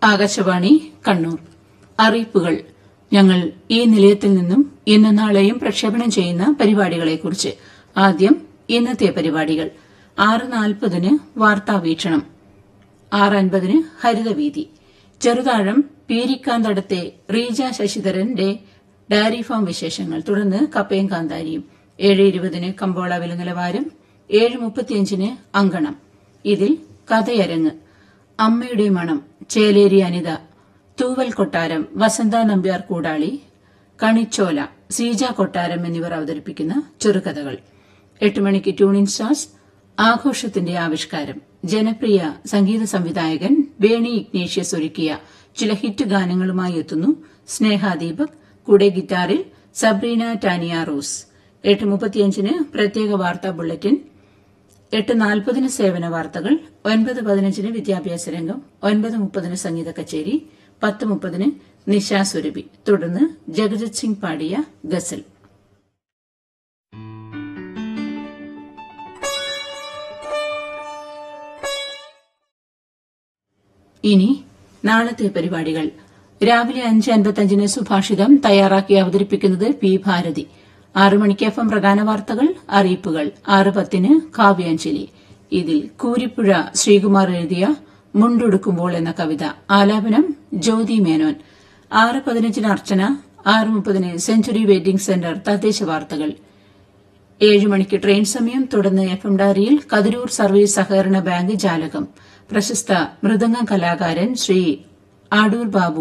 ആകാശവാണി കണ്ണൂർ അറിയിപ്പുകൾ ഞങ്ങൾ ഈ നിലയത്തിൽ നിന്നും ഇന്ന് നാളെയും പ്രക്ഷേപണം ചെയ്യുന്ന പരിപാടികളെക്കുറിച്ച് ആദ്യം ഇന്നത്തെ പരിപാടികൾ ആറ് നാൽപ്പതിന് വാർത്താവീക്ഷണം ആറ് അൻപതിന് ഹരിതവീതി ചെറുതാഴം പീരിക്കാന്തടത്തെ റീജ ശശിധരന്റെ ഡയറി ഫാം വിശേഷങ്ങൾ തുടർന്ന് കപ്പയും കാന്താരിയും ഏഴ് ഇരുപതിന് കമ്പോള വില നിലവാരം ഏഴ് മുപ്പത്തിയഞ്ചിന് അങ്കണം ഇതിൽ കഥയരങ്ങ് അമ്മയുടെ മണം ചേലേരി അനിത തൂവൽ കൊട്ടാരം വസന്ത നമ്പ്യാർ കൂടാളി കണിച്ചോല സീജ കൊട്ടാരം എന്നിവർ അവതരിപ്പിക്കുന്ന ചെറുകഥകൾ എട്ട് മണിക്ക് ട്യൂണിൻ സ്റ്റാർസ് ആഘോഷത്തിന്റെ ആവിഷ്കാരം ജനപ്രിയ സംഗീത സംവിധായകൻ വേണി ഇഗ്നേഷ്യസ് ഒരുക്കിയ ചില ഹിറ്റ് ഗാനങ്ങളുമായി എത്തുന്നു സ്നേഹ ദീപക് കൂടെ ഗിറ്റാറിൽ സബ്രീന ടാനിയ റോസ് എട്ട് മുപ്പത്തിയഞ്ചിന് പ്രത്യേക വാർത്താ ബുള്ളറ്റിൻ എട്ട് നാൽപ്പതിന് സേവന വാർത്തകൾ ഒൻപത് പതിനഞ്ചിന് വിദ്യാഭ്യാസ രംഗം ഒൻപത് മുപ്പതിന് സംഗീത കച്ചേരി പത്ത് മുപ്പതിന് നിശാ സുരഭി തുടർന്ന് ജഗജിത് സിംഗ് പാടിയ ഗസൽ ഇനി നാളത്തെ പരിപാടികൾ രാവിലെ അഞ്ച് അൻപത്തഞ്ചിന് സുഭാഷിതം തയ്യാറാക്കി അവതരിപ്പിക്കുന്നത് പി ഭാരതി ആറു മണിക്ക് എഫ് എം പ്രധാന വാർത്തകൾ അറിയിപ്പുകൾ ആറ് പത്തിന് കാവ്യാഞ്ജലി ഇതിൽ കൂരിപ്പുഴ ശ്രീകുമാർ എഴുതിയ മുണ്ടുടുക്കുമ്പോൾ എന്ന കവിത ആലാപനം ജ്യോതി മേനോൻ ആറ് പതിനഞ്ചിന് അർച്ചന ആറ് മുപ്പതിന് സെഞ്ചുറി വെയിറ്റിംഗ് സെന്റർ തദ്ദേശ വാർത്തകൾ ഏഴ് മണിക്ക് ട്രെയിൻ സമയം തുടർന്ന് എഫ് എം ഡയറിയിൽ കതിരൂർ സർവീസ് സഹകരണ ബാങ്ക് ജാലകം പ്രശസ്ത മൃദംഗ കലാകാരൻ ശ്രീ ആടൂർ ബാബു